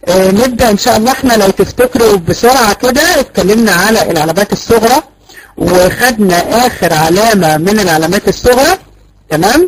آه نبدأ ان شاء الله احنا لو تفتكروا بسرعة كده اتكلمنا على العلامات الصغرى وخدنا اخر علامة من العلامات الصغرى تمام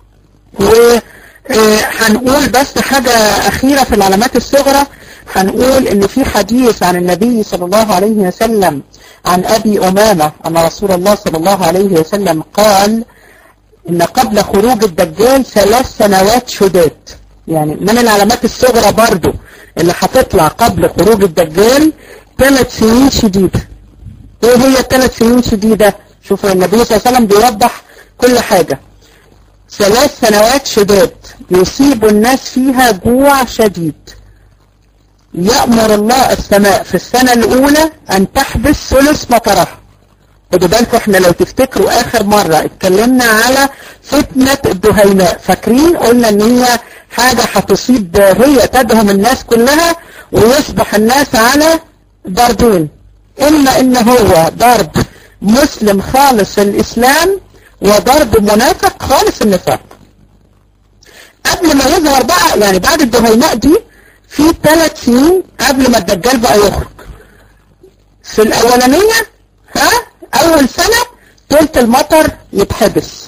وهنقول بس حاجة اخيرة في العلامات الصغرى هنقول ان في حديث عن النبي صلى الله عليه وسلم عن ابي امامة ان رسول الله صلى الله عليه وسلم قال ان قبل خروج الدجال ثلاث سنوات شداد يعني من العلامات الصغرى برضو اللي هتطلع قبل خروج الدجال ثلاث سنين شديدة ايه هي الثلاث سنين شديدة شوفوا النبي صلى الله عليه وسلم بيوضح كل حاجة ثلاث سنوات شداد يصيب الناس فيها جوع شديد يأمر الله السماء في السنة الأولى أن تحبس ثلث مطرها خدوا بالكم احنا لو تفتكروا آخر مرة اتكلمنا على فتنة الدهيماء فاكرين قلنا ان هي حاجة هتصيب هي تدهم الناس كلها ويصبح الناس على ضربين إما إن هو ضرب مسلم خالص الإسلام وضرب منافق خالص النفاق قبل ما يظهر بقى يعني بعد الدهيماء دي في ثلاث سنين قبل ما الدجال بقى يخرج في الأولانية ها أول سنة تلت المطر يتحبس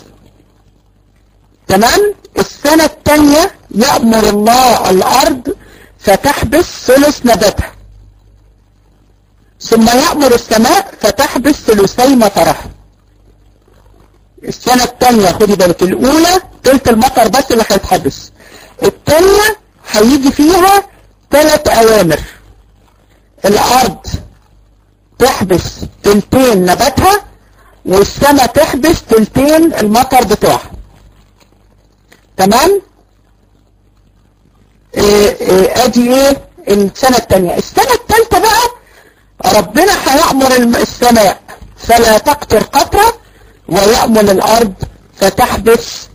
تمام السنة الثانية يأمر الله الأرض فتحبس ثلث نباتها ثم يأمر السماء فتحبس ثلثي مطرها السنة الثانية خدي بالك الأولى تلت المطر بس اللي هيتحبس الثانية هيجي فيها ثلاث أوامر الأرض تحبس تلتين نباتها والسماء تحبس تلتين المطر بتوعها تمام إيه إيه ادي ايه السنة التانية السنة التالتة بقى ربنا هيأمر السماء فلا تقطر قطرة ويأمر الارض فتحبس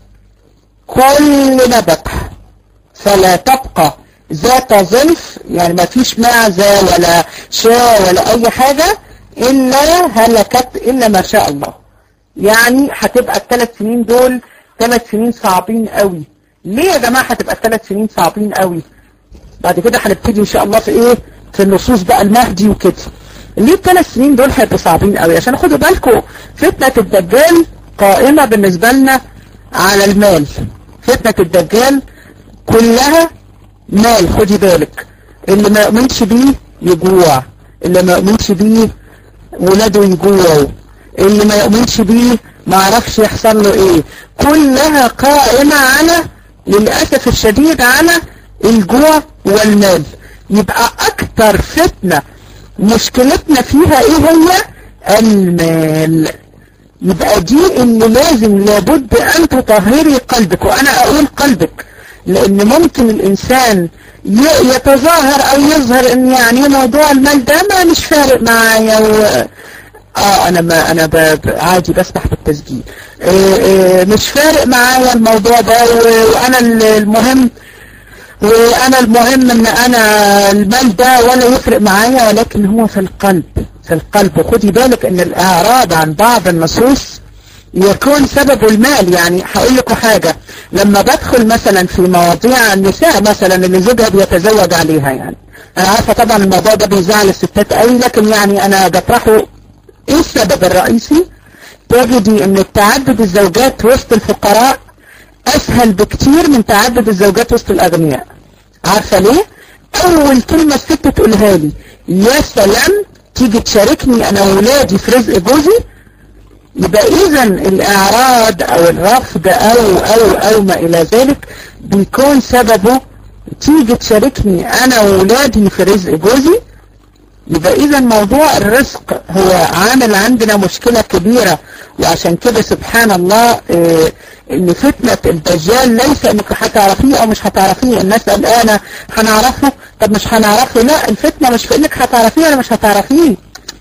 كل نباتها فلا تبقى ذات ظلف يعني ما فيش معزة ولا شاة ولا اي حاجة الا هلكت الا ما شاء الله يعني هتبقى الثلاث سنين دول ثلاث سنين صعبين قوي ليه يا جماعة هتبقى الثلاث سنين صعبين قوي بعد كده هنبتدي ان شاء الله في ايه في النصوص بقى المهدي وكده ليه الثلاث سنين دول هيبقوا صعبين قوي عشان خدوا بالكم فتنة الدجال قائمة بالنسبة لنا على المال فتنة الدجال كلها مال خدي بالك اللي ما يؤمنش بيه يجوع اللي ما يؤمنش بيه ولاده يجوعوا اللي ما يؤمنش بيه ما عرفش يحصل له ايه كلها قائمة على للأسف الشديد على الجوع والمال يبقى اكتر فتنة مشكلتنا فيها ايه هي المال يبقى دي اللي لازم لابد ان تطهري قلبك وانا اقول قلبك لان ممكن الانسان يتظاهر او يظهر ان يعني موضوع المال ده ما مش فارق معايا و... اه انا ما انا ب... ب... عادي بسمح بالتسجيل إيه إيه مش فارق معايا الموضوع ده و... وانا المهم وانا المهم ان انا المال ده ولا يفرق معايا ولكن هو في القلب في القلب خدي بالك ان الاعراض عن بعض النصوص يكون سبب المال يعني هقول لكم حاجة لما بدخل مثلا في مواضيع النساء مثلا اللي زوجها بيتزوج عليها يعني انا عارفة طبعا الموضوع ده بيزعل الستات قوي لكن يعني انا بطرحه ايه السبب الرئيسي تجدي ان تعدد الزوجات وسط الفقراء اسهل بكتير من تعدد الزوجات وسط الاغنياء عارفة ليه اول كلمة الست تقولها لي يا سلام تيجي تشاركني انا وولادي في رزق جوزي يبقى اذا الاعراض او الرفض او او او ما الى ذلك بيكون سببه تيجي تشاركني انا وولادي في رزق جوزي يبقى اذا موضوع الرزق هو عامل عندنا مشكلة كبيرة وعشان كده سبحان الله إيه ان فتنة الدجال ليس انك هتعرفيه او مش هتعرفيه الناس قلقانة هنعرفه طب مش هنعرفه لا الفتنة مش في انك هتعرفيه ولا مش هتعرفيه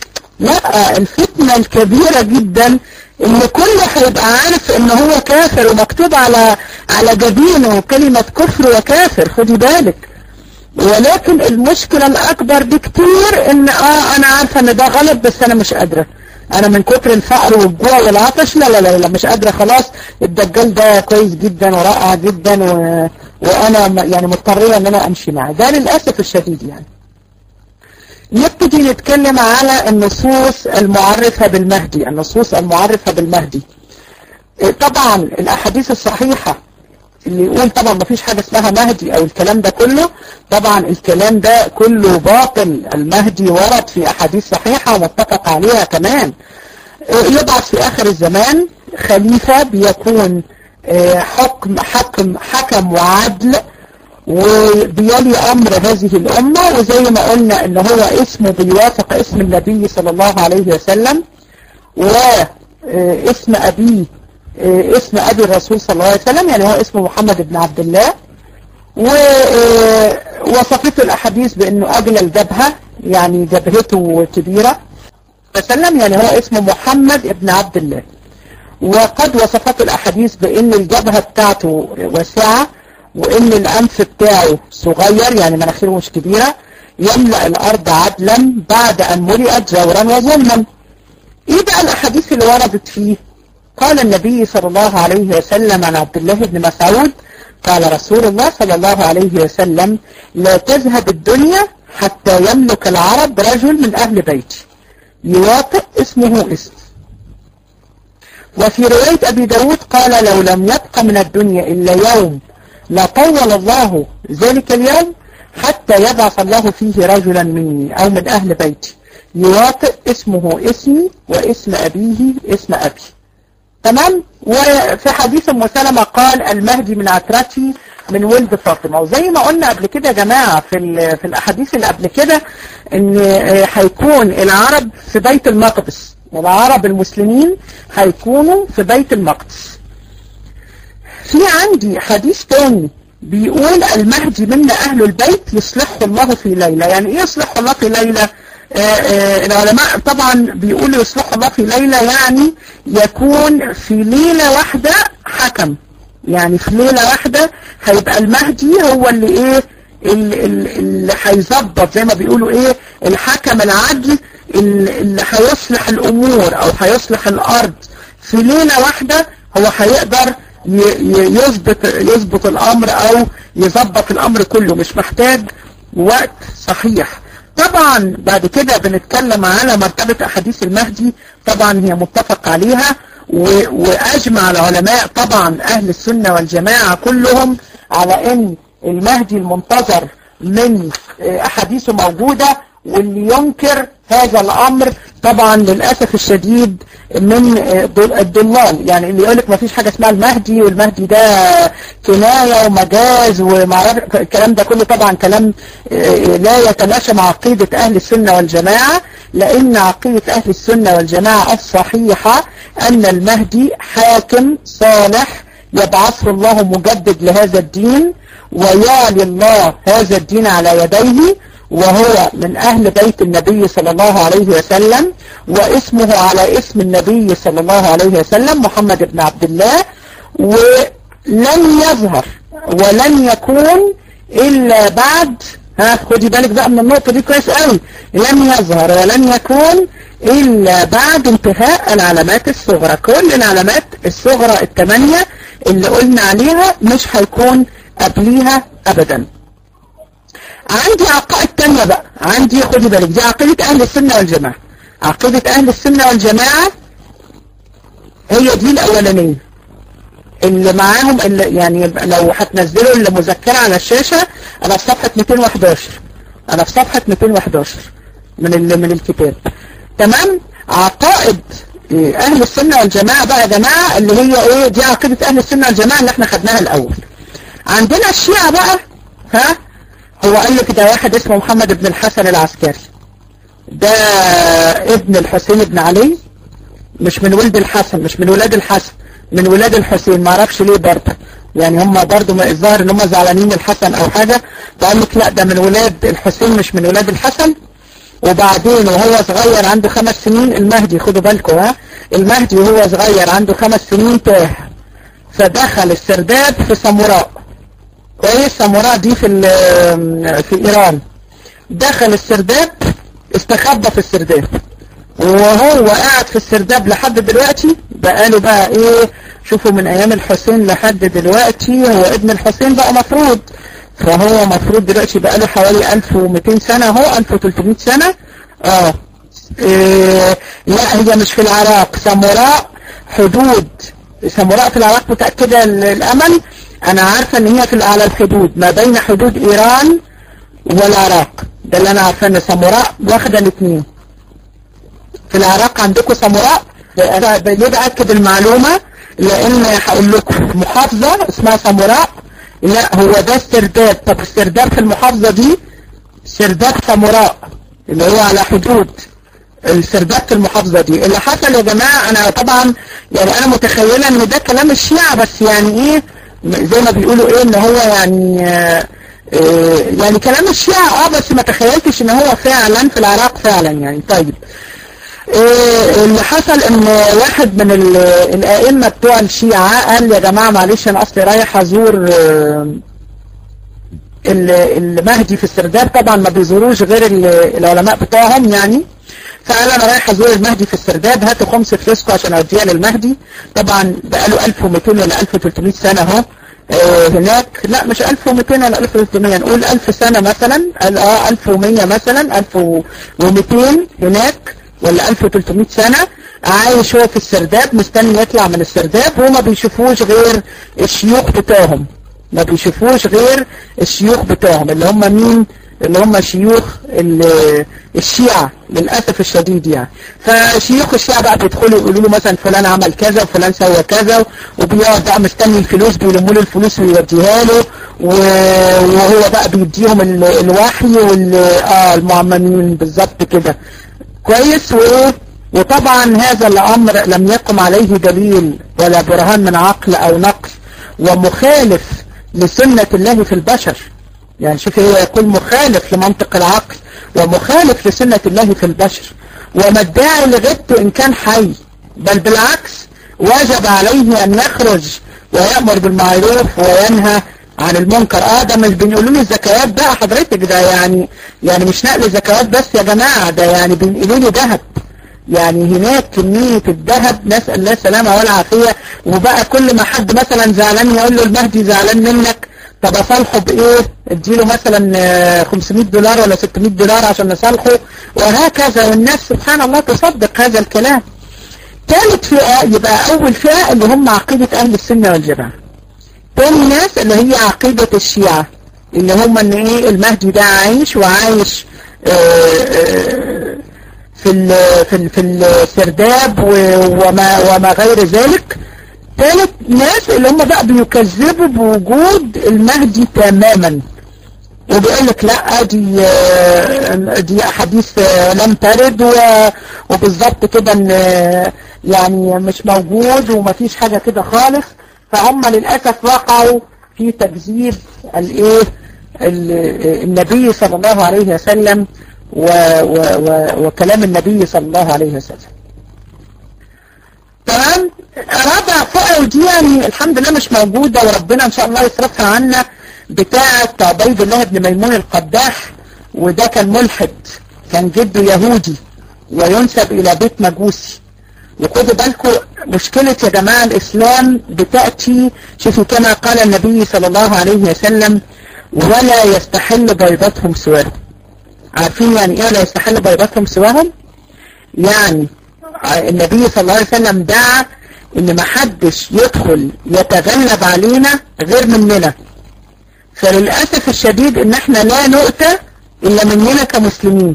لا الفتنة الكبيرة جدا ان كله هيبقى عارف ان هو كافر ومكتوب على على جبينه كلمة كفر وكافر خدي بالك ولكن المشكلة الاكبر بكتير ان اه انا عارفة ان ده غلط بس انا مش قادرة انا من كتر الفقر والجوع والعطش لا لا لا, لا مش قادرة خلاص الدجال ده كويس جدا ورائع جدا و... وانا م- يعني مضطرية ان انا امشي معاه ده للأسف الشديد يعني نبتدي نتكلم على النصوص المعرفة بالمهدي النصوص المعرفة بالمهدي إيه طبعا الاحاديث الصحيحة اللي يقول طبعا ما فيش حاجة اسمها مهدي او الكلام ده كله طبعا الكلام ده كله باطل المهدي ورد في احاديث صحيحة ومتفق عليها كمان إيه يبعث في اخر الزمان خليفة بيكون إيه حكم حكم حكم وعدل وبيلي امر هذه الامة وزي ما قلنا ان هو اسمه بيوافق اسم النبي صلى الله عليه وسلم واسم ابيه آه، اسم ابي الرسول صلى الله عليه وسلم يعني هو اسمه محمد بن عبد الله ووصفته الاحاديث بانه اجل الجبهة يعني جبهته كبيرة وسلم يعني هو اسمه محمد بن عبد الله وقد وصفته الاحاديث بان الجبهة بتاعته واسعة وان الانف بتاعه صغير يعني مناخيره مش كبيرة يملأ الارض عدلا بعد ان ملئت جورا وظلما ايه بقى الاحاديث اللي وردت فيه قال النبي صلى الله عليه وسلم عن عبد الله بن مسعود قال رسول الله صلى الله عليه وسلم لا تذهب الدنيا حتى يملك العرب رجل من اهل بيتي يواطئ اسمه اسم وفي رواية ابي داود قال لو لم يبق من الدنيا الا يوم لطول الله ذلك اليوم حتى يبعث الله فيه رجلا مني او من اهل بيتي يواطئ اسمه اسمي واسم ابيه اسم ابي تمام وفي حديث ام سلمة قال المهدي من عترتي من ولد فاطمة وزي ما قلنا قبل كده يا جماعة في في الاحاديث اللي قبل كده ان هيكون العرب في بيت المقدس العرب المسلمين هيكونوا في بيت المقدس في عندي حديث تاني بيقول المهدي منا أهل البيت يصلحه الله في ليلة يعني إيه يصلحه الله في ليلة آآ آآ العلماء طبعا بيقولوا يصلحه الله في ليلة يعني يكون في ليلة واحدة حكم يعني في ليلة واحدة هيبقى المهدي هو اللي ايه اللي هيظبط زي ما بيقولوا ايه الحكم العدل اللي هيصلح الامور او هيصلح الارض في ليلة واحدة هو هيقدر يظبط يظبط الامر او يظبط الامر كله مش محتاج وقت صحيح طبعا بعد كده بنتكلم على مرتبة احاديث المهدي طبعا هي متفق عليها واجمع العلماء طبعا اهل السنة والجماعة كلهم على ان المهدي المنتظر من احاديثه موجودة واللي ينكر هذا الامر طبعا للأسف الشديد من الضلال يعني اللي يقولك ما فيش حاجة اسمها المهدي والمهدي ده كناية ومجاز ومعرف الكلام ده كله طبعا كلام لا يتماشى مع عقيدة اهل السنة والجماعة لان عقيدة اهل السنة والجماعة الصحيحة ان المهدي حاكم صالح يبعثه الله مجدد لهذا الدين ويعلي الله هذا الدين على يديه وهو من أهل بيت النبي صلى الله عليه وسلم واسمه على اسم النبي صلى الله عليه وسلم محمد بن عبد الله ولن يظهر ولن يكون إلا بعد ها خدي بالك بقى من النقطة دي كويس قوي لن يظهر ولن يكون إلا بعد انتهاء العلامات الصغرى كل العلامات الصغرى الثمانية اللي قلنا عليها مش هيكون قبليها أبدا عندي عقائد تانية بقى عندي خدي بالك دي عقيدة أهل السنة والجماعة عقيدة أهل السنة والجماعة هي دي الأولانية اللي معاهم اللي يعني لو هتنزلوا المذكرة على الشاشة أنا في صفحة 211 أنا في صفحة 211 من من الكتاب تمام عقائد أهل السنة والجماعة بقى يا جماعة اللي هي إيه دي عقيدة أهل السنة والجماعة اللي احنا خدناها الأول عندنا الشيعة بقى ها هو قال لك ده واحد اسمه محمد بن الحسن العسكري ده ابن الحسين بن علي مش من ولد الحسن مش من ولاد الحسن من ولاد الحسين ما اعرفش ليه برضه يعني هم برضه الظاهر ان هم زعلانين الحسن او حاجة فقال لك لا ده من ولاد الحسين مش من ولاد الحسن وبعدين وهو صغير عنده خمس سنين المهدي خدوا بالكم ها المهدي وهو صغير عنده خمس سنين تاه فدخل السرداب في ساموراء كويس ساموراء دي في في ايران دخل السرداب استخبى في السرداب وهو قاعد في السرداب لحد دلوقتي بقاله بقى ايه شوفوا من ايام الحسين لحد دلوقتي هو ابن الحسين بقى مفروض فهو مفروض دلوقتي بقى له حوالي 1200 سنة اهو 1300 سنة اه إيه لا هي مش في العراق ساموراء حدود ساموراء في العراق متأكدة الأمل أنا عارفة إن هي في على الحدود ما بين حدود إيران والعراق ده اللي أنا عارفة إن ساموراء واخدة الاثنين في العراق عندكم ساموراء أنا ليه بأكد المعلومة لأن هقول لكم محافظة اسمها ساموراء لا هو ده السرداب طب السرداب في المحافظة دي سرداب ساموراء اللي هو على حدود السرداب في المحافظة دي اللي حصل يا جماعة انا طبعا يعني انا متخيلة ان ده كلام الشيعة بس يعني ايه زي ما بيقولوا ايه ان هو يعني آه آه يعني كلام الشيعة اه بس ما تخيلتش ان هو فعلا في العراق فعلا يعني طيب آه اللي حصل ان واحد من الائمة بتوع الشيعة قال يا جماعة معلش انا اصلي رايح ازور المهدي في السرداب طبعا ما بيزوروش غير العلماء بتوعهم يعني فقال انا رايح ازور المهدي في السرداب هاتوا خمس فلوسكم عشان اوديها للمهدي طبعا بقاله 1200 ولا 1300 سنة اهو اه هناك لا مش 1200 ولا 1300 نقول 1000 سنة مثلا اه 1100 مثلا 1200 هناك ولا 1300 سنة عايش هو في السرداب مستني يطلع من السرداب وما بيشوفوش غير الشيوخ بتوعهم ما بيشوفوش غير الشيوخ بتوعهم اللي هم مين اللي هم شيوخ الشيعة للأسف الشديد يعني فشيوخ الشيعة بقى بيدخلوا يقولوا له مثلا فلان عمل كذا وفلان سوى كذا وبيقعد بقى مستني الفلوس بيلموا له الفلوس ويوديها له وهو بقى بيديهم الوحي والمعممين بالظبط كده كويس وايه وطبعا هذا الأمر لم يقم عليه دليل ولا برهان من عقل أو نقل ومخالف لسنة الله في البشر يعني شوف هو يقول مخالف لمنطق العقل ومخالف لسنة الله في البشر وما ادعي لغبته إن كان حي بل بالعكس واجب عليه أن يخرج ويأمر بالمعروف وينهى عن المنكر اه ده مش بنقولوا له الزكوات بقى حضرتك ده يعني يعني مش نقل زكوات بس يا جماعة ده يعني بنقلوا له ذهب يعني هناك كمية الذهب نسأل الله السلامة والعافية وبقى كل ما حد مثلا زعلان يقول له المهدي زعلان منك طب اصالحه بايه اديله مثلا 500 دولار ولا 600 دولار عشان نصالحه وهكذا والناس سبحان الله تصدق هذا الكلام ثالث فئة يبقى اول فئة اللي هم عقيدة اهل السنة والجماعة تاني ناس اللي هي عقيدة الشيعة اللي هم ان ايه المهدي ده عايش وعايش آآ آآ في ال في ال في السرداب وما وما غير ذلك ثالث ناس اللي هم بقى بيكذبوا بوجود المهدي تماما وبيقول لك لا دي دي احاديث لم ترد وبالظبط كده ان يعني مش موجود ومفيش حاجة كده خالص فهم للأسف وقعوا في تكذيب الايه النبي صلى الله عليه وسلم و و و وكلام النبي صلى الله عليه وسلم تمام رابع فئة ودي يعني الحمد لله مش موجودة وربنا ان شاء الله يصرفها عنا بتاعة عبيد الله بن ميمون القداح وده كان ملحد كان جده يهودي وينسب الى بيت مجوسي وخدوا بالكم مشكلة يا جماعة الاسلام بتأتي شوفوا كما قال النبي صلى الله عليه وسلم ولا يستحل بيضتهم سواهم عارفين يعني ايه لا يستحل بيضتهم سواهم يعني النبي صلى الله عليه وسلم دعا ان ما حدش يدخل يتغلب علينا غير مننا فللأسف الشديد ان احنا لا نؤتى الا مننا كمسلمين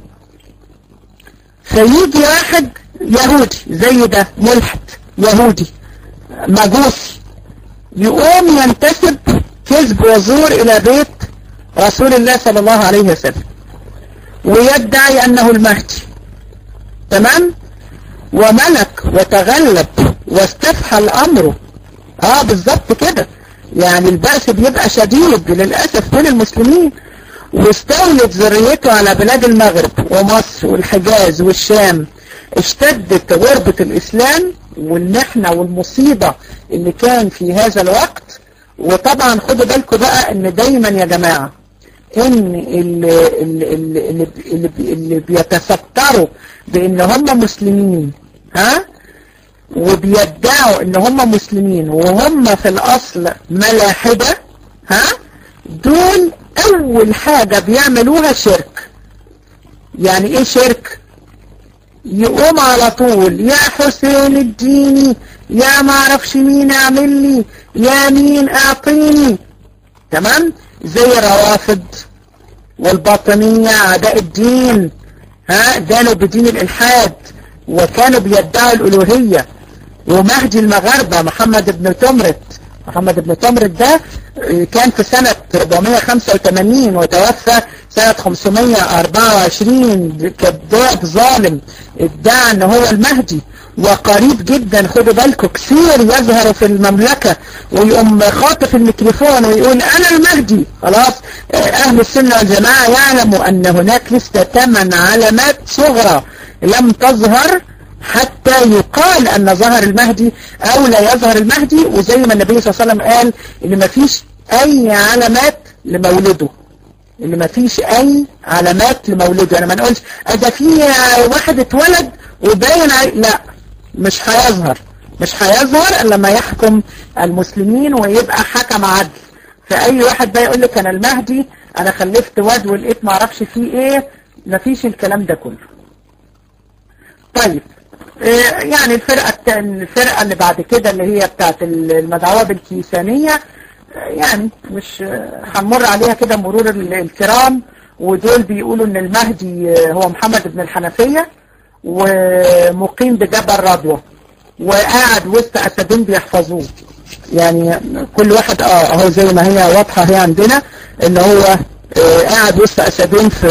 فيجي واحد يهودي زي ده ملحد يهودي مجوسي يقوم ينتسب كذب وزور الى بيت رسول الله صلى الله عليه وسلم ويدعي انه المهدي تمام وملك وتغلب واستفحل امره اه بالظبط كده يعني البأس بيبقى شديد للأسف بين المسلمين واستولت ذريته على بلاد المغرب ومصر والحجاز والشام اشتدت غربة الإسلام والمحنة والمصيبة اللي كان في هذا الوقت وطبعا خدوا بالكم بقى ان دايما يا جماعة ان اللي, اللي, اللي, اللي, اللي بيتستروا بان هم مسلمين ها وبيدعوا ان هم مسلمين وهم في الاصل ملاحدة ها دول اول حاجة بيعملوها شرك يعني ايه شرك يقوم على طول يا حسين اديني يا ما اعرفش مين اعمل لي يا مين اعطيني تمام زي الروافض والباطنية اعداء الدين ها دانوا بدين الالحاد وكانوا بيدعوا الالوهية ومهدي المغاربة محمد بن تمرت محمد بن تمرت ده كان في سنة 485 وتوفى سنة 524 كذاب ظالم ادعى ان هو المهدي وقريب جدا خدوا بالكم كثير يظهر في المملكة ويقوم خاطف الميكروفون ويقول انا المهدي خلاص اهل السنة والجماعة يعلموا ان هناك لسه ثمان علامات صغرى لم تظهر حتى يقال ان ظهر المهدي او لا يظهر المهدي وزي ما النبي صلى الله عليه وسلم قال ان ما فيش اي علامات لمولده اللي ما فيش اي علامات لمولده انا ما نقولش اذا في واحد اتولد وباين لا مش هيظهر مش هيظهر الا لما يحكم المسلمين ويبقى حكم عدل فاي واحد بقى يقول لك انا المهدي انا خلفت واد ولقيت ما اعرفش فيه ايه ما فيش الكلام ده كله طيب يعني الفرقة الفرقة اللي بعد كده اللي هي بتاعت المدعوة بالكيسانية يعني مش هنمر عليها كده مرور الكرام ودول بيقولوا ان المهدي هو محمد بن الحنفية ومقيم بجبل رضوة وقاعد وسط اسدين بيحفظوه يعني كل واحد اه اهو زي ما هي واضحة هي عندنا ان هو آه قاعد وسط اسدين في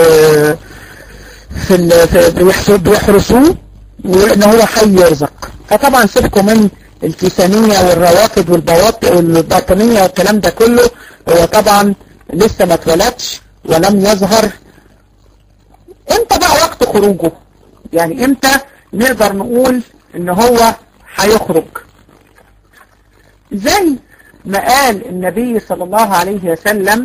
في, في بيحرسوه وان هو حي يرزق فطبعا سيبكم من الكيسانية والروافد والباطنية والكلام ده كله هو طبعا لسه ما اتولدش ولم يظهر امتى بقى وقت خروجه يعني امتى نقدر نقول ان هو هيخرج زي ما قال النبي صلى الله عليه وسلم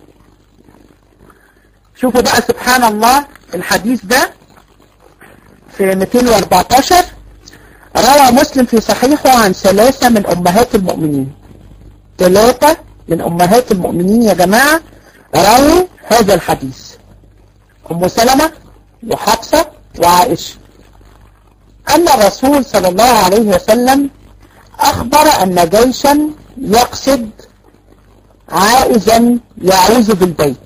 شوفوا بقى سبحان الله الحديث ده في 214 روى مسلم في صحيحه عن ثلاثة من أمهات المؤمنين ثلاثة من أمهات المؤمنين يا جماعة رووا هذا الحديث أم سلمة وحفصة وعائشة أن الرسول صلى الله عليه وسلم أخبر أن جيشا يقصد عائزا يعوز بالبيت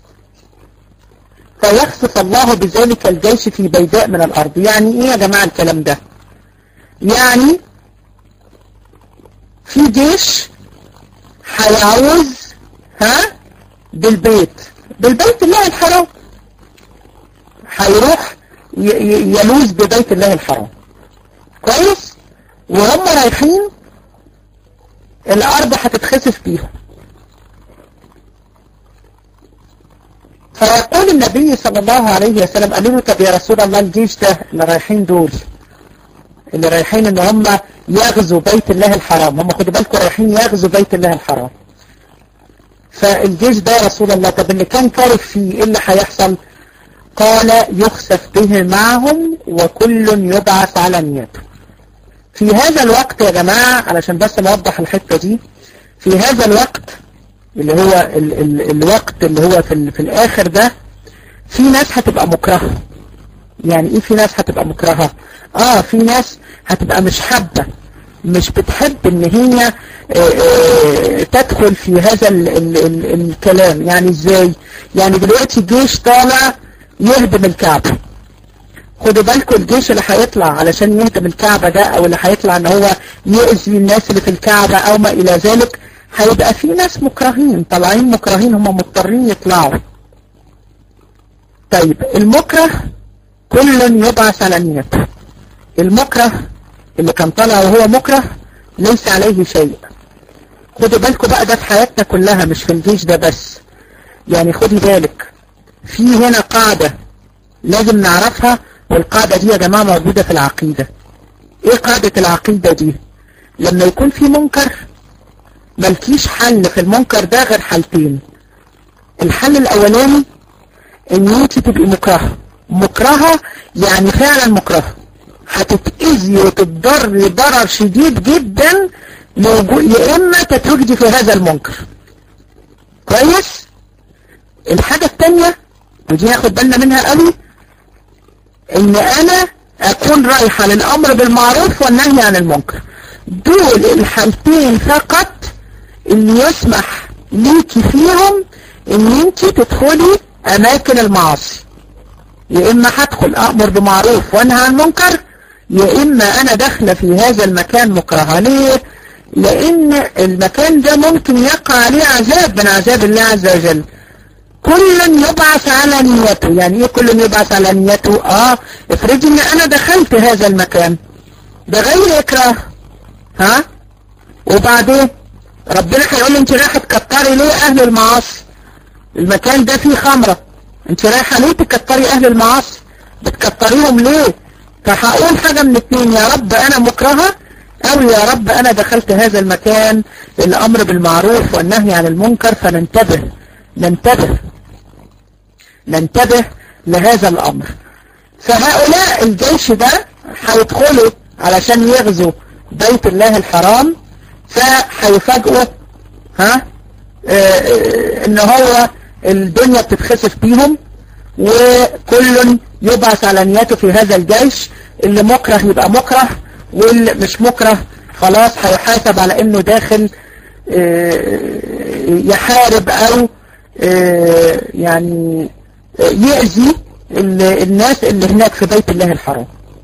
فيخسف الله بذلك الجيش في بيداء من الأرض يعني إيه يا جماعة الكلام ده يعني في جيش هيعوز ها بالبيت بالبيت الله الحرام هيروح يلوز ببيت الله الحرام كويس وهم رايحين الارض هتتخسف بيهم فيقول النبي صلى الله عليه وسلم قالوا له طب يا رسول الله الجيش ده اللي رايحين دول اللي رايحين ان هم يغزوا بيت الله الحرام هم خدوا بالكم رايحين يغزوا بيت الله الحرام فالجيش ده يا رسول الله طب اللي كان كارف فيه ايه اللي هيحصل قال يخسف به معهم وكل يبعث على نيته في هذا الوقت يا جماعة علشان بس نوضح الحتة دي في هذا الوقت اللي هو ال ال الوقت اللي هو في, ال في الاخر ده في ناس هتبقى مكرهة يعني ايه في ناس هتبقى مكرهة اه في ناس هتبقى مش حابة مش بتحب ان هي اه اه تدخل في هذا ال ال ال الكلام يعني ازاي يعني دلوقتي الجيش طالع يهدم الكعبة خدوا بالكم الجيش اللي هيطلع علشان يهدم الكعبة ده او اللي هيطلع ان هو يؤذي الناس اللي في الكعبة او ما الى ذلك هيبقى في ناس مكرهين طالعين مكرهين هم مضطرين يطلعوا طيب المكره كل يبعث على نيته المكره اللي كان طالع وهو مكره ليس عليه شيء خدوا بالكم بقى ده في حياتنا كلها مش في الجيش ده بس يعني خدي بالك في هنا قاعدة لازم نعرفها والقاعدة دي يا جماعة موجودة في العقيدة ايه قاعدة العقيدة دي لما يكون في منكر ملكيش حل في المنكر ده غير حالتين الحل الاولاني ان انت تبقي مكرهة مكرهة يعني فعلا مكرهة هتتأذي وتتضر ضرر شديد جدا يا اما تتوجدي في هذا المنكر كويس الحاجة التانية ودي ناخد بالنا منها قوي ان انا اكون رايحة للامر بالمعروف والنهي عن المنكر دول الحالتين فقط اللي يسمح ليكي فيهم ان انت تدخلي اماكن المعاصي يا اما هدخل امر بمعروف وانهى عن منكر يا اما انا داخله في هذا المكان مكرهه ليه لان المكان ده ممكن يقع عليه عذاب من عذاب الله عز وجل كل يبعث على نيته يعني ايه كل يبعث على نيته اه افرضي ان انا دخلت هذا المكان بغير اكراه ها وبعدين ربنا هيقول لي انت رايحه تكتري ليه اهل المعاصي المكان ده فيه خمره انت رايحه ليه تكتري اهل المعاصي بتكتريهم ليه فهقول حاجه من اتنين يا رب انا مكرهه او يا رب انا دخلت هذا المكان الامر بالمعروف والنهي عن المنكر فننتبه ننتبه ننتبه لهذا الامر فهؤلاء الجيش ده هيدخلوا علشان يغزوا بيت الله الحرام فهيفاجئوا ها اه ان هو الدنيا بتتخسف بيهم وكل يبعث على نيته في هذا الجيش اللي مكره يبقى مكره واللي مش مكره خلاص هيحاسب على انه داخل اه يحارب او اه يعني يأذي الناس اللي هناك في بيت الله الحرام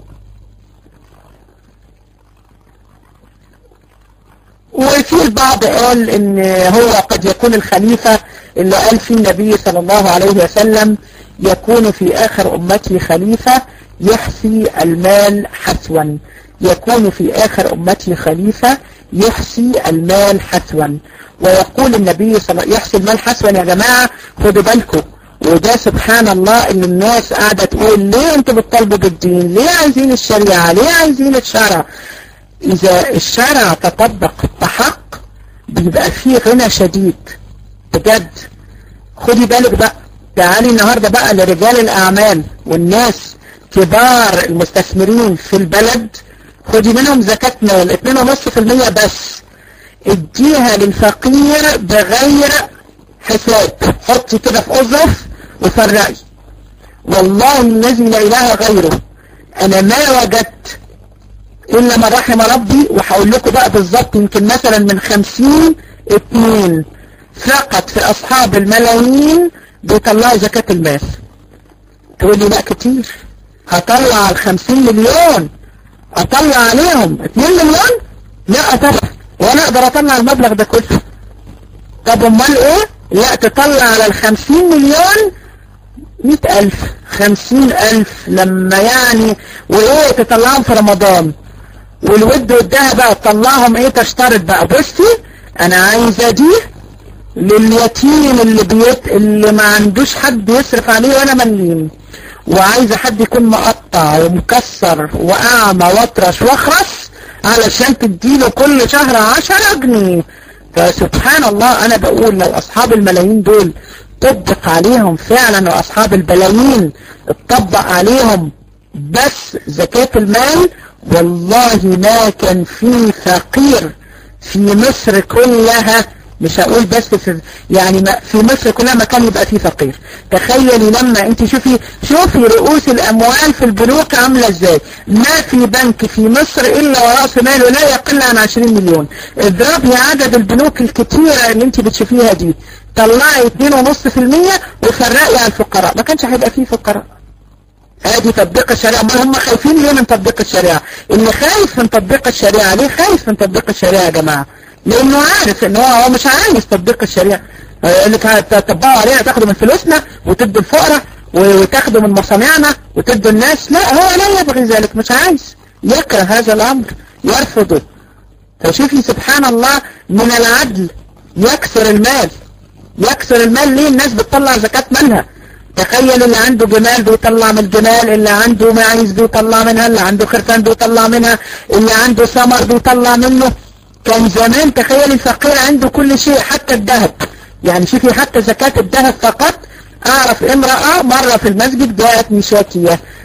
وفي البعض قال ان هو قد يكون الخليفة اللي قال فيه النبي صلى الله عليه وسلم يكون في اخر امتي خليفة يحسي المال حسوا يكون في اخر امتي خليفة يحسي المال حسوا ويقول النبي صلى الله عليه وسلم يحسي المال حسوا يا جماعة خدوا بالكم وده سبحان الله ان الناس قاعدة تقول ليه انتوا بتطالبوا بالدين ليه عايزين الشريعة ليه عايزين الشرع اذا الشرع تطبق بحق بيبقى فيه غنى شديد بجد خدي بالك بقى تعالي النهاردة بقى لرجال الاعمال والناس كبار المستثمرين في البلد خدي منهم زكاة مال 2.5% بس اديها للفقير بغير حساب حطي كده في أظرف وفرقي والله الذي لا إله غيره أنا ما وجدت إلا ما رحم ربي وهقول لكم بقى بالظبط يمكن مثلا من خمسين اتنين فقط في أصحاب الملايين بيطلعوا زكاة المال تقول لي لا كتير هطلع الخمسين مليون أطلع عليهم اتنين مليون لا طبعا وأنا أقدر أطلع المبلغ ده كله طب أمال إيه لا تطلع على الخمسين مليون مئة ألف خمسين ألف لما يعني وإيه تطلعهم في رمضان والود ودها بقى تطلعهم إيه تشترط بقى بصي أنا عايزة دي لليتيم اللي بيت اللي ما عندوش حد يصرف عليه وأنا مليم وعايزة حد يكون مقطع ومكسر وأعمى واطرش واخرس علشان تديله كل شهر عشرة جنيه فسبحان الله انا بقول لو اصحاب الملايين دول طبق عليهم فعلا واصحاب البلايين اتطبق عليهم بس زكاة المال والله ما كان في فقير في مصر كلها مش هقول بس في يعني ما في مصر كلها ما كان يبقى فيه فقير تخيلي لما انت شوفي شوفي رؤوس الاموال في البنوك عامله ازاي ما في بنك في مصر الا ورأس ماله لا يقل عن 20 مليون اضربي عدد البنوك الكتيرة اللي انت بتشوفيها دي طلعي 2.5% وفرقي على الفقراء ما كانش هيبقى فيه فقراء ادي تطبيق الشريعة ما هم خايفين ليه من تطبيق الشريعة اللي خايف من تطبيق الشريعة ليه خايف من تطبيق الشريعة يا جماعة لانه عارف ان هو هو مش عايز تطبيق الشريعة يقول لك هتطبقوا علينا تاخدوا من فلوسنا وتدوا الفقراء وتاخدوا من مصانعنا وتدوا الناس لا هو لا يبغي ذلك مش عايز يكره هذا الامر يرفضه فشوفي سبحان الله من العدل يكسر المال يكسر المال ليه الناس بتطلع زكاة مالها تخيل اللي عنده جمال بيطلع من الجمال اللي عنده معيز بيطلع منها اللي عنده خرفان بيطلع منها اللي عنده ثمر بيطلع منه كان زمان تخيل الفقير عنده كل شيء حتى الذهب يعني شوفي حتى زكاة الذهب فقط اعرف امرأة مرة في المسجد جاءت مشاكية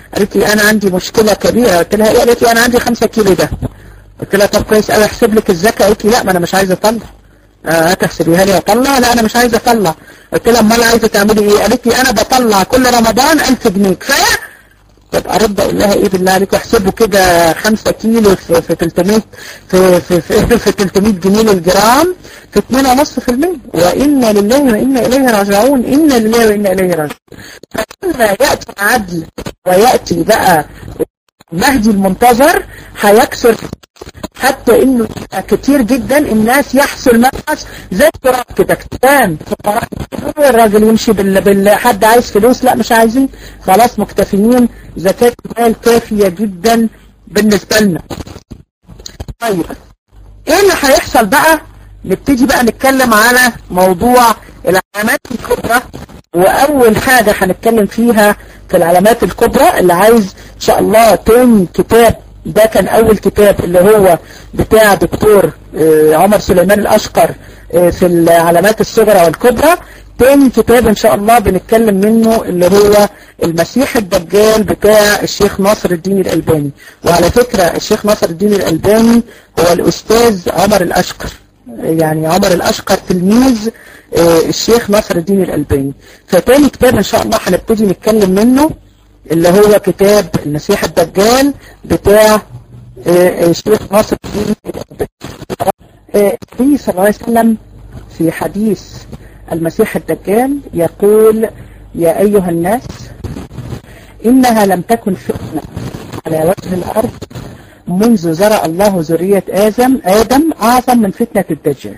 قالت لي انا عندي مشكلة كبيرة قلت لها ايه قالت لي انا عندي 5 كيلو ده قلت لها طب كويس قوي احسب لك الزكاة قالت لي لا ما انا مش عايزة اطلع هتحسبيها لي اطلع لا انا مش عايزة اطلع قلت لها امال عايزة تعملي ايه قالت لي انا بطلع كل رمضان 1000 جنيه كفايه طب ارد اقول لها ايه بالله عليكم احسبوا كده 5 كيلو في في 300 في في في, في 300 جنيه للجرام في 2.5% وانا لله وانا اليه راجعون انا لله وانا اليه راجعون فلما ياتي العدل وياتي بقى المهدي المنتظر هيكسر حتى انه كتير جدا الناس يحصل نفس زي التراب كده كتان الراجل يمشي بال... بال... حد عايز فلوس لا مش عايزين خلاص مكتفيين زكاة المال كافية جدا بالنسبة لنا طيب ايه اللي هيحصل بقى نبتدي بقى نتكلم على موضوع العلامات الكبرى واول حاجة هنتكلم فيها في العلامات الكبرى اللي عايز ان شاء الله تاني كتاب ده كان اول كتاب اللي هو بتاع دكتور عمر سليمان الاشقر في العلامات الصغرى والكبرى تاني كتاب ان شاء الله بنتكلم منه اللي هو المسيح الدجال بتاع الشيخ ناصر الدين الالباني وعلى فكرة الشيخ ناصر الدين الالباني هو الاستاذ عمر الاشقر يعني عمر الاشقر تلميذ الشيخ ناصر الدين الالباني فتاني كتاب ان شاء الله هنبتدي نتكلم منه اللي هو كتاب المسيح الدجال بتاع الشيخ ناصر الدين النبي صلى الله عليه وسلم في حديث المسيح الدجال يقول يا أيها الناس إنها لم تكن فتنة على وجه الأرض منذ زرع الله ذرية آدم آدم أعظم من فتنة الدجال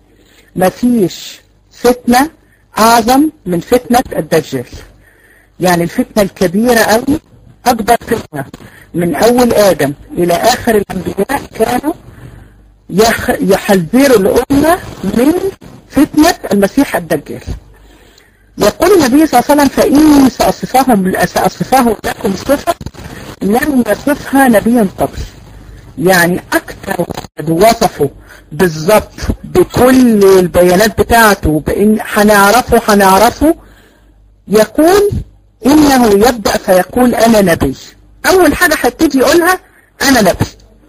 مفيش فتنة أعظم من فتنة الدجال يعني الفتنة الكبيرة أوي أكبر فتنة من أول آدم إلى آخر الأنبياء كانوا يخ يحذروا الأمة من فتنة المسيح الدجال يقول النبي صلى الله عليه وسلم فإني سأصفهم سأصفه لكم صفة لم يصفها نبي قبل يعني أكثر واحد وصفه بالظبط بكل البيانات بتاعته بإن هنعرفه هنعرفه يقول إنه يبدأ فيقول أنا نبي أول حاجة هبتدي يقولها أنا نبي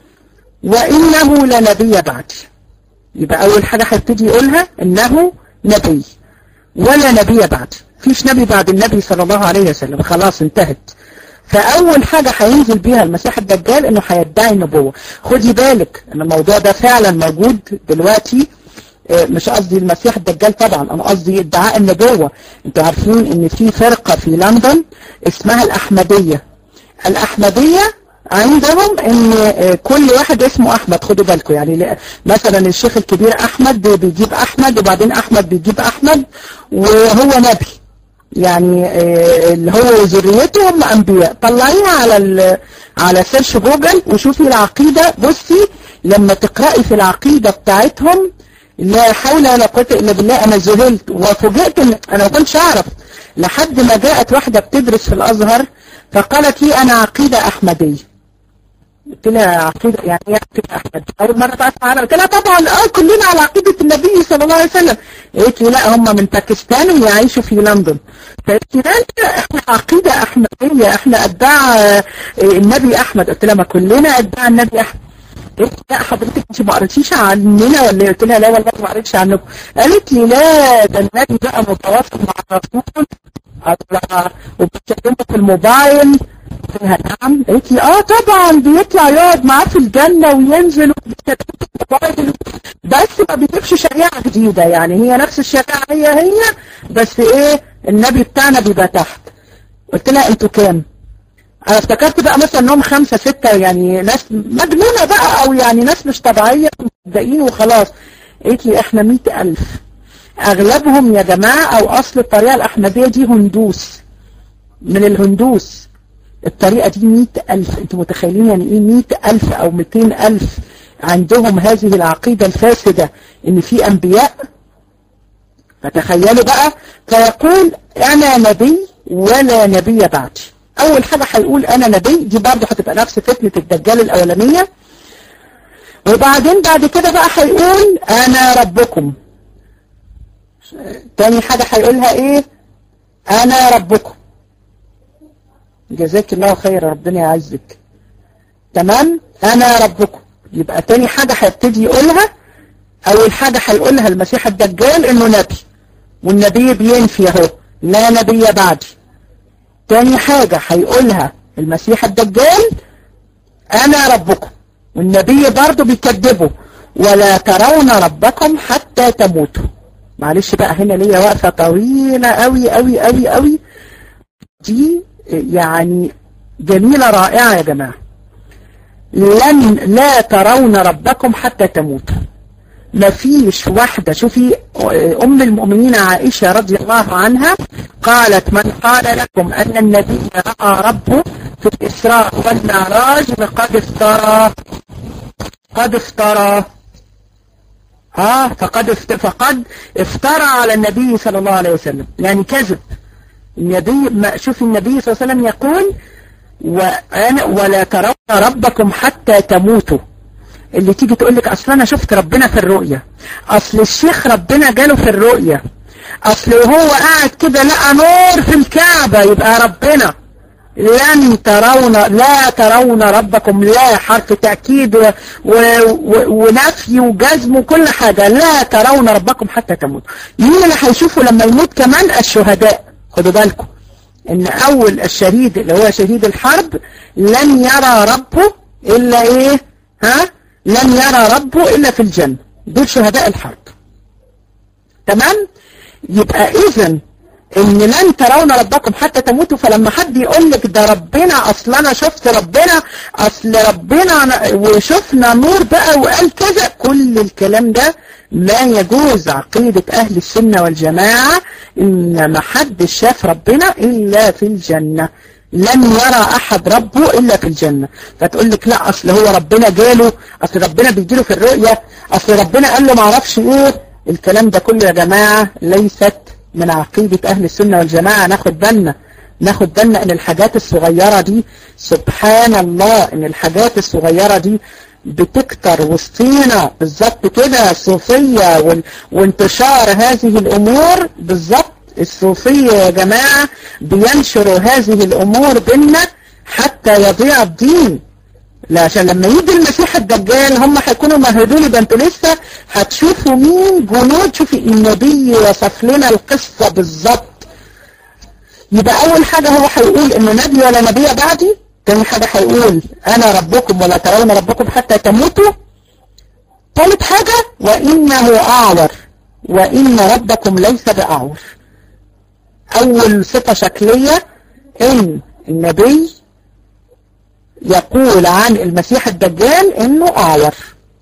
وإنه لنبي بعدي يبقى أول حاجة هبتدي يقولها إنه نبي ولا نبي بعد فيش نبي بعد النبي صلى الله عليه وسلم خلاص انتهت فأول حاجة هينزل بيها المسيح الدجال إنه هيدعي النبوة خدي بالك إن الموضوع ده فعلا موجود دلوقتي مش قصدي المسيح الدجال طبعا انا قصدي ادعاء النبوة انتوا عارفين ان في فرقة في لندن اسمها الاحمدية الاحمدية عندهم ان كل واحد اسمه احمد خدوا بالكم يعني مثلا الشيخ الكبير احمد بيجيب احمد وبعدين احمد بيجيب احمد وهو نبي يعني اللي هو ذريته هم انبياء طلعيها على على سيرش جوجل وشوفي العقيدة بصي لما تقرأي في العقيدة بتاعتهم لا حول ولا قوة إلا بالله أنا ذهلت وفوجئت إن أنا ما كنتش أعرف لحد ما جاءت واحدة بتدرس في الأزهر فقالت لي أنا عقيدة أحمدية قلت لها عقيدة يعني ايه عقيدة أحمد أول مرة تعرف عنها قلت لها طبعا اه كلنا على عقيدة النبي صلى الله عليه وسلم قالت لي لا هم من باكستان ويعيشوا في لندن فقلت لي لا احنا عقيدة أحمدية احنا أتباع النبي أحمد قلت لها ما كلنا أتباع النبي أحمد قلت لا حضرتك انت ما قريتيش عننا ولا قلت لها لا والله ما قريتش عنكم قالت لي لا ده النبي بقى متواصل مع الرسول وبتكلمه في الموبايل قلت لها نعم قالت لي اه طبعا بيطلع يقعد معاه في الجنة وينزل وبيتكلم بس ما بيجيبش شريعة جديدة يعني هي نفس الشريعة هي هي بس ايه النبي بتاعنا بيبقى تحت قلت لها انتوا كام انا افتكرت بقى مثلا انهم خمسة ستة يعني ناس مجنونة بقى او يعني ناس مش طبيعية مصدقين وخلاص قالت لي احنا مئة الف اغلبهم يا جماعة او اصل الطريقة الاحمدية دي هندوس من الهندوس الطريقة دي مئة الف انتوا متخيلين يعني ايه مئة الف او مئتين الف عندهم هذه العقيدة الفاسدة ان في انبياء فتخيلوا بقى فيقول انا نبي ولا نبي بعدي اول حاجة هيقول انا نبي دي برضه هتبقى نفس فتنة الدجال الاولانية وبعدين بعد كده بقى هيقول انا ربكم تاني حاجة هيقولها ايه انا ربكم جزاك الله خير ربنا يعزك تمام انا ربكم يبقى تاني حاجة هيبتدي يقولها اول حاجة هيقولها المسيح الدجال انه نبي والنبي بينفي اهو لا نبي بعدي تاني حاجة هيقولها المسيح الدجال انا ربكم والنبي برضه بيكذبه ولا ترون ربكم حتى تموتوا معلش بقى هنا ليا وقفة طويلة قوي قوي قوي قوي دي يعني جميلة رائعة يا جماعة لن لا ترون ربكم حتى تموتوا مفيش واحدة شوفي أم المؤمنين عائشة رضي الله عنها قالت من قال لكم أن النبي رأى ربه في الإسراء والمعراج فقد افترى قد افترى ها فقد فقد افترى على النبي صلى الله عليه وسلم يعني كذب النبي ما شوف النبي صلى الله عليه وسلم يقول وأنا ولا ترون ربكم حتى تموتوا اللي تيجي تقول لك اصل انا شفت ربنا في الرؤية اصل الشيخ ربنا جاله في الرؤية اصل وهو قاعد كده لقى نور في الكعبة يبقى ربنا لن ترون لا ترون ربكم لا حرف تأكيد و و و ونفي وجزم وكل حاجة لا ترون ربكم حتى تموتوا مين اللي هيشوفوا لما يموت كمان الشهداء خدوا بالكم ان اول الشهيد اللي هو شهيد الحرب لن يرى ربه الا ايه ها لن يرى ربه الا في الجنة دول شهداء الحرب تمام يبقى اذا ان لن ترون ربكم حتى تموتوا فلما حد يقول لك ده ربنا اصل انا شفت ربنا اصل ربنا وشفنا نور بقى وقال كذا كل الكلام ده لا يجوز عقيدة اهل السنة والجماعة ان ما حد شاف ربنا الا في الجنة لن يرى احد ربه الا في الجنة فتقول لك لا اصل هو ربنا جاله اصل ربنا بيجيله في الرؤية اصل ربنا قال له معرفش ايه الكلام ده كله يا جماعة ليست من عقيدة أهل السنة والجماعة ناخد بالنا ناخد بالنا ان الحاجات الصغيرة دي سبحان الله ان الحاجات الصغيرة دي بتكتر وسطينا بالظبط كده الصوفية وانتشار هذه الامور بالظبط الصوفية يا جماعة بينشروا هذه الامور بينا حتى يضيع الدين لا عشان لما يجي المسيح الدجال هم هيكونوا مهدوا لي ده انتوا لسه هتشوفوا مين جنود شوفي النبي وصف لنا القصة بالظبط يبقى اول حاجة هو هيقول انه نبي ولا نبي بعدي تاني حاجة هيقول انا ربكم ولا ترون ربكم حتى تموتوا ثالث حاجة وانه اعور وان ربكم ليس باعور اول صفة شكلية ان النبي يقول عن المسيح الدجال انه اعور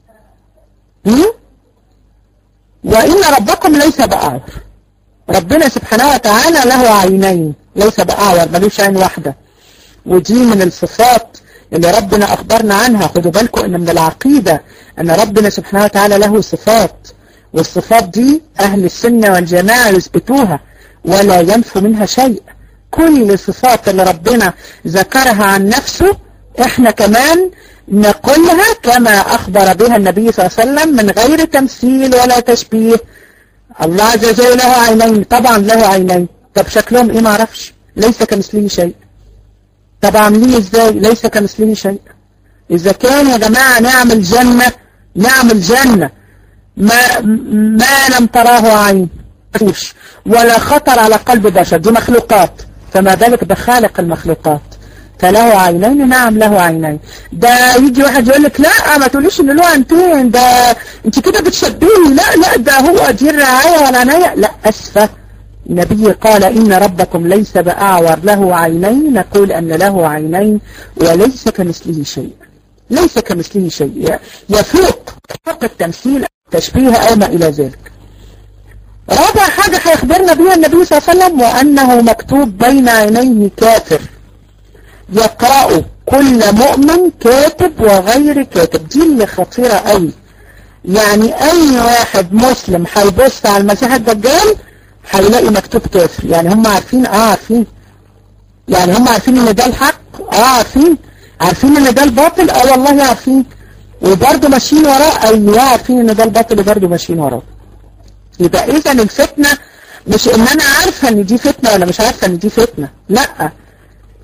وان ربكم ليس باعور ربنا سبحانه وتعالى له عينين ليس باعور ملوش عين واحدة ودي من الصفات اللي ربنا اخبرنا عنها خدوا بالكم ان من العقيدة ان ربنا سبحانه وتعالى له صفات والصفات دي اهل السنة والجماعة يثبتوها ولا ينفوا منها شيء كل الصفات اللي ربنا ذكرها عن نفسه احنا كمان نقولها كما اخبر بها النبي صلى الله عليه وسلم من غير تمثيل ولا تشبيه الله عز وجل له عينين طبعا له عينين طب شكلهم ايه معرفش ليس كمثله شيء طب عاملين ازاي ليس كمثله شيء اذا كان يا جماعة نعمل جنة نعمل جنة ما, ما لم تراه عين ولا خطر على قلب بشر دي مخلوقات فما بالك بخالق المخلوقات فله عينين نعم له عينين ده يجي واحد يقول لك لا ما تقوليش ان له عينتين ده انت كده بتشبهني لا لا ده هو دي الرعاية والعناية لا اسفة النبي قال إن ربكم ليس بأعور له عينين نقول أن له عينين وليس كمثله شيء ليس كمثله شيء يفوق فوق التمثيل تشبيه أو ما إلى ذلك رابع حاجة هيخبرنا بها النبي صلى الله عليه وسلم وأنه مكتوب بين عينيه كافر يقرأ كل مؤمن كاتب وغير كاتب دي اللي خطيرة قوي يعني اي واحد مسلم هيبص على المسيح الدجال هيلاقي مكتوب كافر يعني هم عارفين اه عارفين يعني هم عارفين ان ده الحق اه عارفين عارفين ان ده الباطل اه والله عارفين وبرضه ماشيين وراه ايوه عارفين ان ده الباطل وبرضه ماشيين وراه يبقى اذا الفتنة مش ان انا عارفة ان دي فتنة ولا مش عارفة ان دي فتنة لا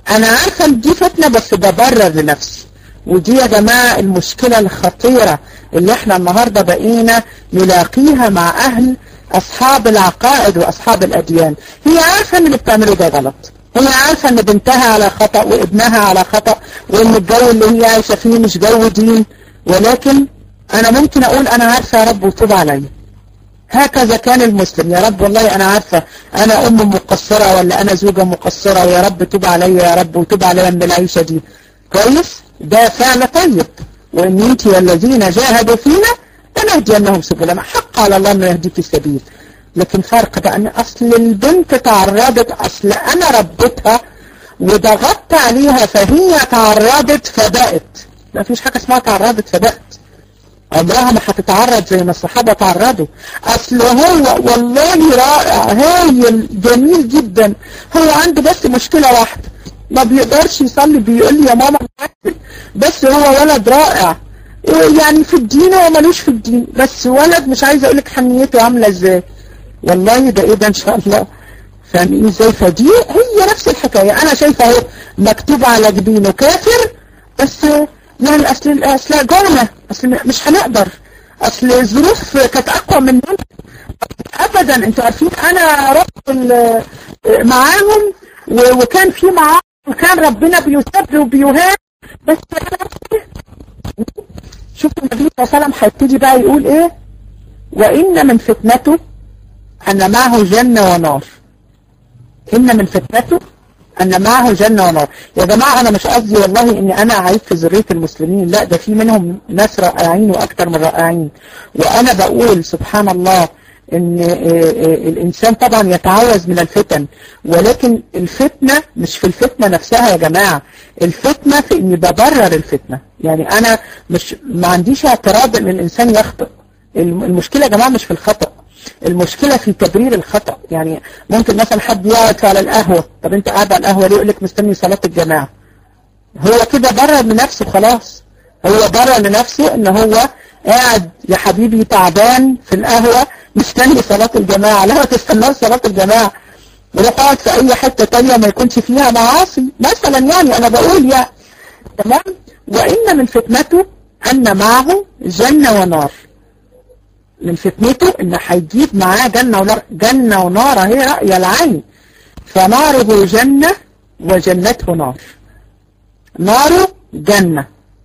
انا عارفة ان دي فتنة بس ببرر لنفسي ودي يا جماعة المشكلة الخطيرة اللي احنا النهاردة بقينا نلاقيها مع اهل اصحاب العقائد واصحاب الاديان هي عارفة ان اللي بتعمله ده غلط هي عارفة ان بنتها على خطأ وابنها على خطأ وان الجو اللي هي عايشة فيه مش جو دين ولكن انا ممكن اقول انا عارفة يا رب وتوب عليا هكذا كان المسلم يا رب والله انا عارفة انا ام مقصرة ولا انا زوجة مقصرة ويا رب توب عليا يا رب وتوب عليا من العيشة دي كويس ده فعل طيب وان انت والذين جاهدوا فينا لنهدينهم سبلنا حق على الله انه يهديك السبيل لكن فرق بقى ان اصل البنت تعرضت اصل انا ربيتها وضغطت عليها فهي تعرضت فبقت ما فيش حاجة اسمها تعرضت فبقت عمرها ما هتتعرض زي ما الصحابة تعرضوا اصل هو والله رائع هايل جميل جدا هو عنده بس مشكلة واحدة ما بيقدرش يصلي بيقول لي يا ماما بس هو ولد رائع يعني في الدين هو ملوش في الدين بس ولد مش عايز اقول لك حنيته عاملة ازاي والله ده ايه ده ان شاء الله فاهمين ازاي فدي هي نفس الحكاية انا شايفة اهو مكتوب على جبينه كافر بس يعني اصل اصل جونا اصل مش هنقدر اصل الظروف كانت اقوى مننا ابدا انتوا عارفين انا رحت معاهم وكان في معاهم وكان ربنا بيسب وبيهان بس شوفوا النبي صلى الله عليه وسلم هيبتدي بقى يقول ايه وان من فتنته ان معه جنة ونار ان من فتنته ان معه جنة ونار يا جماعة انا مش قصدي والله اني انا عايز في ذرية المسلمين لا ده في منهم ناس رائعين واكتر من رائعين وانا بقول سبحان الله ان الانسان طبعا يتعوذ من الفتن ولكن الفتنة مش في الفتنة نفسها يا جماعة الفتنة في اني ببرر الفتنة يعني انا مش ما عنديش اعتراض ان الانسان يخطئ المشكلة يا جماعة مش في الخطأ المشكلة في تبرير الخطأ يعني ممكن مثلا حد يقعد على القهوة طب انت قاعد على القهوة ليه يقول لك مستني صلاة الجماعة هو كده برر لنفسه خلاص هو برر لنفسه ان هو قاعد يا حبيبي تعبان في القهوة مستني صلاة الجماعة لا تستناش صلاة الجماعة وروح اقعد في اي حتة تانية ما يكونش فيها معاصي مثلا يعني انا بقول يعني تمام وان من فتنته ان معه جنة ونار من فتنته ان هيجيب معاه جنة ونار جنة ونار هي رأي العين فناره جنة وجنته نار ناره جنة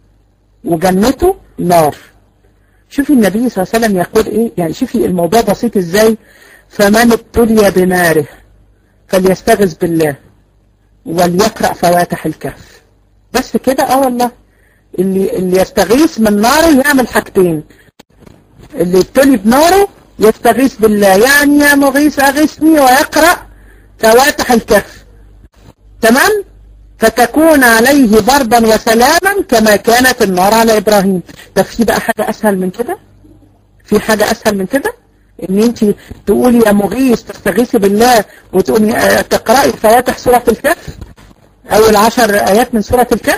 وجنته نار شوفي النبي صلى الله عليه وسلم يقول ايه يعني شوفي الموضوع بسيط ازاي فمن ابتلي بناره فليستغذ بالله وليقرأ فواتح الكهف بس كده اه والله اللي اللي يستغيث من ناره يعمل حاجتين اللي يبتلي بناره يستغيث بالله يعني يا مغيث أغثني ويقرأ فواتح الكهف تمام فتكون عليه بردا وسلاما كما كانت النار على إبراهيم ده في بقى حاجة أسهل من كده في حاجة أسهل من كده ان انت تقولي يا مغيث تستغيثي بالله وتقولي تقرأي فواتح سورة الكهف او العشر آيات من سورة الكهف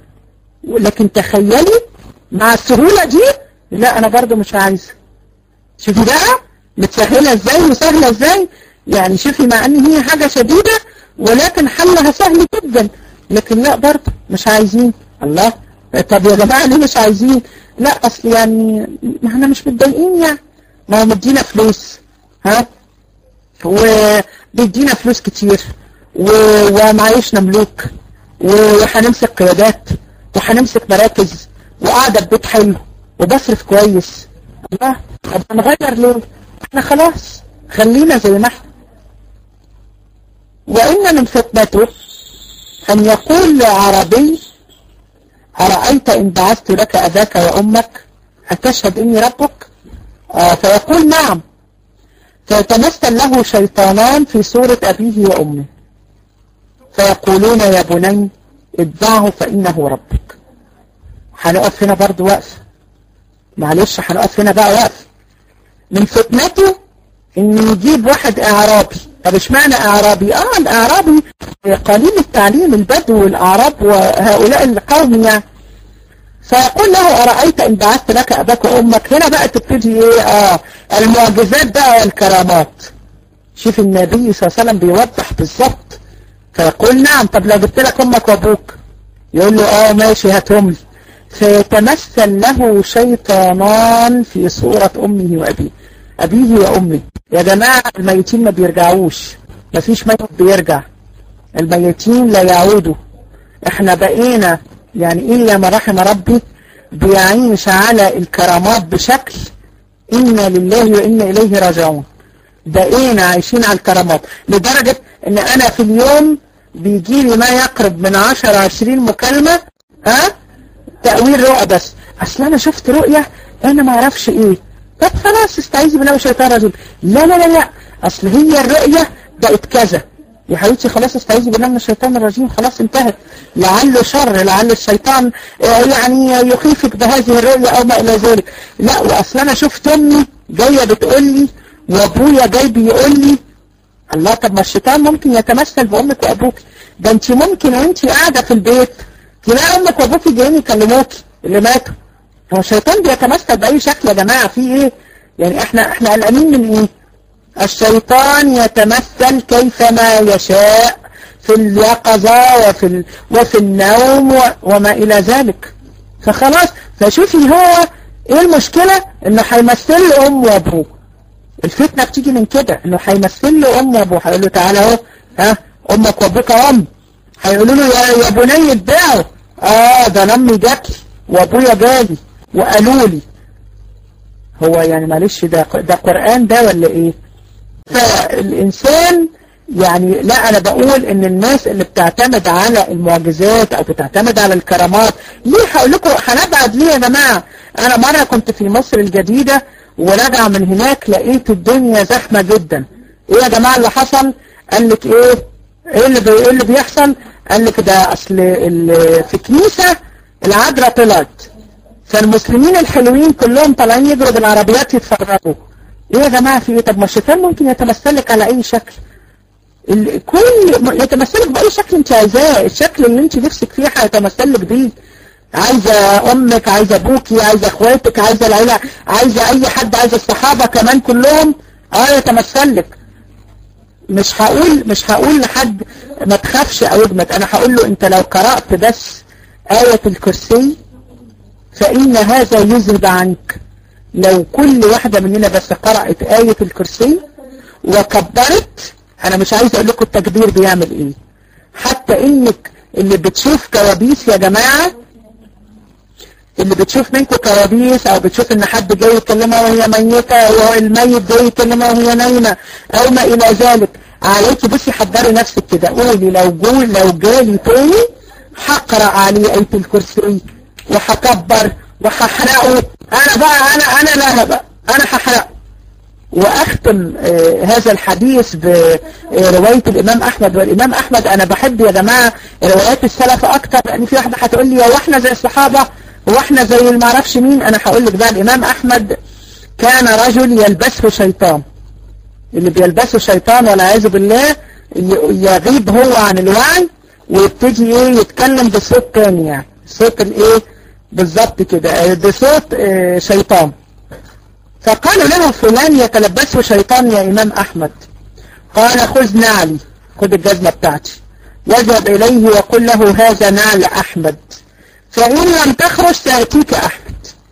لكن تخيلي مع السهولة دي لا انا برضو مش عايزة شوفي بقى متسهلة ازاي وسهلة ازاي يعني شوفي مع ان هي حاجة شديدة ولكن حلها سهل جدا لكن لا برضو مش عايزين الله طب يا جماعة ليه مش عايزين لا اصل يعني ما احنا مش متضايقين يعني ما هو مدينا فلوس ها وبيدينا فلوس كتير ومعيشنا ملوك وهنمسك قيادات وهنمسك مراكز وقاعدة ببيت حلو وبصرف كويس الله طب نغير ليه احنا خلاص خلينا زي ما احنا وإن من فتنته أن يقول لعربي أرأيت إن بعثت لك أباك وأمك أتشهد إني ربك آه فيقول نعم فيتمثل له شيطانان في صورة أبيه وأمه فيقولون يا بني اتبعه فإنه ربك هنقف هنا برضو وقف معلش هنقف هنا بقى وقف من فتنته ان يجيب واحد اعرابي طب اشمعنى اعرابي اه الاعرابي قليل التعليم البدو والاعراب وهؤلاء القوم يعني فيقول له أرأيت إن بعثت لك أباك وأمك هنا بقى تبتدي إيه آه المعجزات بقى والكرامات شوف النبي صلى الله عليه وسلم بيوضح بالظبط فيقول نعم طب لو جبت لك امك وابوك يقول له اه ماشي هاتهم لي فيتمثل له شيطانان في صورة امه وابيه ابيه وامه يا جماعة الميتين ما بيرجعوش مفيش ميت بيرجع الميتين لا يعودوا احنا بقينا يعني الا ما رحم ربي بيعيش على الكرامات بشكل انا لله وانا اليه راجعون بقينا عايشين على الكرامات لدرجة ان انا في اليوم بيجي لي ما يقرب من 10 20 مكالمة ها تأويل رؤى بس اصل انا شفت رؤية انا ما اعرفش ايه طب خلاص استعيذي بالله من الشيطان الرجيم لا لا لا لا اصل هي الرؤية بقت كذا يا حبيبتي خلاص استعيذي بالله من الشيطان الرجيم خلاص انتهت لعله شر لعل الشيطان يعني يخيفك بهذه الرؤية او ما الى ذلك لا واصل انا شفت امي جاية بتقول لي وابويا جاي بيقول لي الله طب ما الشيطان ممكن يتمثل بامك وابوك ده انت ممكن وانت قاعدة في البيت تلاقي امك وابوك جايين يكلموكي اللي ماتوا هو الشيطان بيتمثل باي شكل يا جماعة في ايه يعني احنا احنا قلقانين من ايه الشيطان يتمثل كيفما يشاء في اليقظة وفي, ال... وفي النوم و... وما إلى ذلك فخلاص فشوفي هو ايه المشكلة انه هيمثل له ام وابوه الفتنة بتيجي من كده انه هيمثل له ام وابوه هيقول له تعالى اهو ها امك وابوك ام هيقولوا له يا, يا بني اتبعوا اه ده انا امي جات لي وابويا جالي وقالوا لي هو يعني معلش ده ده قرآن ده ولا ايه فالإنسان يعني لا أنا بقول إن الناس اللي بتعتمد على المعجزات أو بتعتمد على الكرامات ليه هقول لكم هنبعد ليه يا جماعة أنا مرة كنت في مصر الجديدة وراجع من هناك لقيت الدنيا زحمة جدا إيه يا جماعة اللي حصل قال لك إيه إيه اللي, بي... إيه اللي بيحصل قال لك ده أصل ال... في كنيسة العذراء طلعت فالمسلمين الحلوين كلهم طالعين يجروا بالعربيات يتفرجوا ايه يا جماعة في ايه طب ما الشيطان ممكن يتمثلك على اي شكل كل يتمثلك بأي شكل انت عايزاه الشكل اللي انت نفسك فيه هيتمثلك بيه عايزة امك عايزة ابوكي عايزة اخواتك عايزة العيلة عايزة اي حد عايزة الصحابة كمان كلهم اه يتمثلك مش هقول مش هقول لحد ما تخافش او اجمد انا هقول له انت لو قرأت بس آية الكرسي فإن هذا يذهب عنك لو كل واحدة مننا بس قرأت آية الكرسي وكبرت أنا مش عايز أقول لكم التكبير بيعمل إيه حتى إنك اللي بتشوف كوابيس يا جماعة اللي بتشوف منكم كوابيس أو بتشوف إن حد جاي يكلمها وهي ميتة والميت جاي يكلمها وهي نايمة أو ما إلى ذلك عليكي بصي حضري نفسك كده قولي لو جول لو جالي تاني هقرأ عليه آية الكرسي وهكبر وهحرقه انا بقى انا انا لا بقى انا هحرقه واختم آه هذا الحديث برواية الامام احمد والامام احمد انا بحب يا جماعة روايات السلف اكتر لان في واحدة هتقول لي هو احنا زي الصحابة هو احنا زي المعرفش مين انا هقول لك بقى الامام احمد كان رجل يلبسه شيطان اللي بيلبسه شيطان والعياذ بالله يغيب هو عن الوعي ويبتدي ايه يتكلم بصوت تاني يعني صوت الايه بالظبط كده بصوت اه شيطان فقال له فلان يتلبسه شيطان يا امام احمد قال خذ نعلي خذ الجزمة بتاعتي واذهب اليه وقل له هذا نعل احمد فان لم تخرج سيأتيك احمد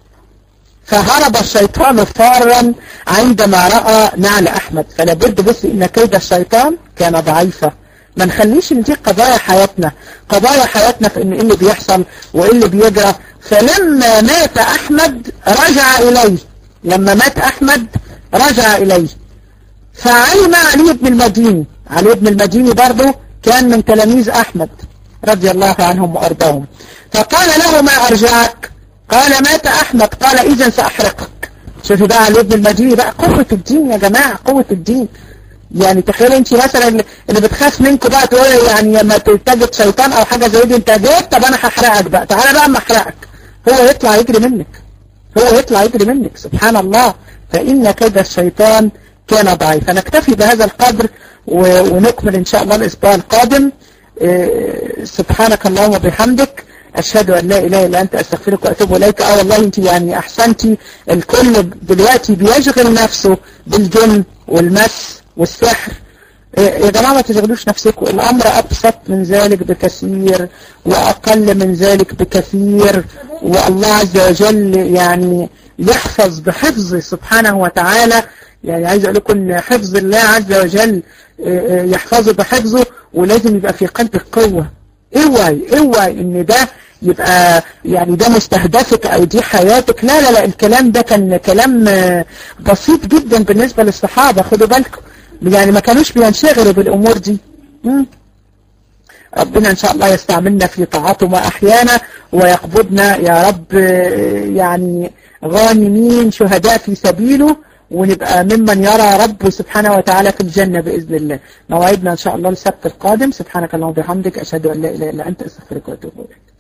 فهرب الشيطان فارا عندما رأى نعل احمد فلابد بس ان كيد الشيطان كان ضعيفا ما نخليش ان دي قضايا حياتنا قضايا حياتنا في ان ايه اللي بيحصل وايه اللي بيجرى فلما مات احمد رجع اليه لما مات احمد رجع اليه فعلم علي بن المديني علي بن المديني برضه كان من تلاميذ احمد رضي الله عنهم وارضاهم فقال له ما ارجعك قال مات احمد قال اذا ساحرقك شوفي بقى علي بن المديني بقى قوة الدين يا جماعة قوة الدين يعني تخيل انت مثلا اللي بتخاف منكم بقى تقول يعني لما تجد شيطان او حاجة زي دي انت جيت طب انا هحرقك بقى تعالى بقى اما احرقك هو يطلع يجري منك هو يطلع يجري منك سبحان الله فإن كيد الشيطان كان ضعيفا نكتفي بهذا القدر ونكمل ان شاء الله الاسبوع القادم سبحانك اللهم وبحمدك أشهد أن لا إله إلا أنت أستغفرك وأتوب إليك آه والله أنت يعني أحسنتي الكل دلوقتي بيشغل نفسه بالجن والمس والسحر يا جماعة ما تشغلوش نفسكم الأمر أبسط من ذلك بكثير وأقل من ذلك بكثير والله عز وجل يعني يحفظ بحفظه سبحانه وتعالى يعني عايز أقول لكم أن حفظ الله عز وجل يحفظه بحفظه ولازم يبقى في قلبك قوة اوعي اوعي ان ده يبقى يعني ده مستهدفك او دي حياتك لا لا لا الكلام ده كان كلام بسيط جدا بالنسبة للصحابة خدوا بالكم يعني ما كانوش بينشغلوا بالامور دي مم. ربنا ان شاء الله يستعملنا في طاعته ما احيانا ويقبضنا يا رب يعني غانمين شهداء في سبيله ونبقى ممن يرى ربه سبحانه وتعالى في الجنة بإذن الله موعدنا إن شاء الله السبت القادم سبحانك اللهم وبحمدك أشهد أن لا إله إلا أنت أستغفرك وأتوب إليك